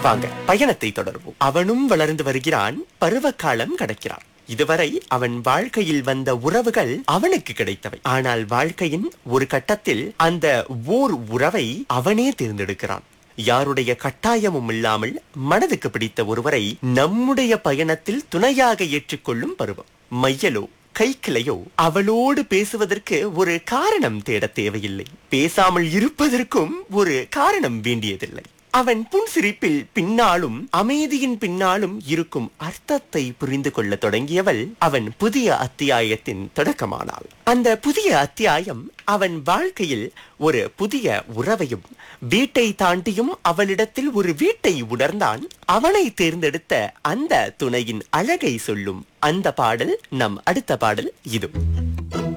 வாங்க பயணத்தை தொடர்வோம் அவனும் வளர்ந்து வருகிறான் பருவகாலம் கடக்கிறான் இதுவரை அவன் வாழ்க்கையில் வந்த உறவுகள் அவனுக்கு கிடைத்தவை ஆனால் வாழ்க்கையின் ஒரு கட்டத்தில் அந்த ஓர் உறவை அவனே தேர்ந்தெடுக்கிறான் யாருடைய கட்டாயமும் இல்லாமல் மனதுக்கு பிடித்த ஒருவரை நம்முடைய பயணத்தில் துணையாக ஏற்றுக்கொள்ளும் பருவம் மையலோ கைக்கிளையோ அவளோடு பேசுவதற்கு ஒரு காரணம் தேட தேவையில்லை பேசாமல் இருப்பதற்கும் ஒரு காரணம் வேண்டியதில்லை அவன் புன்சிரிப்பில் பின்னாலும் அமைதியின் பின்னாலும் இருக்கும் அர்த்தத்தை புரிந்து கொள்ள தொடங்கியவள் அவன் புதிய அத்தியாயத்தின் தொடக்கமானாள் அந்த புதிய அத்தியாயம் அவன் வாழ்க்கையில் ஒரு புதிய உறவையும் வீட்டை தாண்டியும் அவளிடத்தில் ஒரு வீட்டை உணர்ந்தான் அவனை தேர்ந்தெடுத்த அந்த துணையின் அழகை சொல்லும் அந்த பாடல் நம் அடுத்த பாடல் இது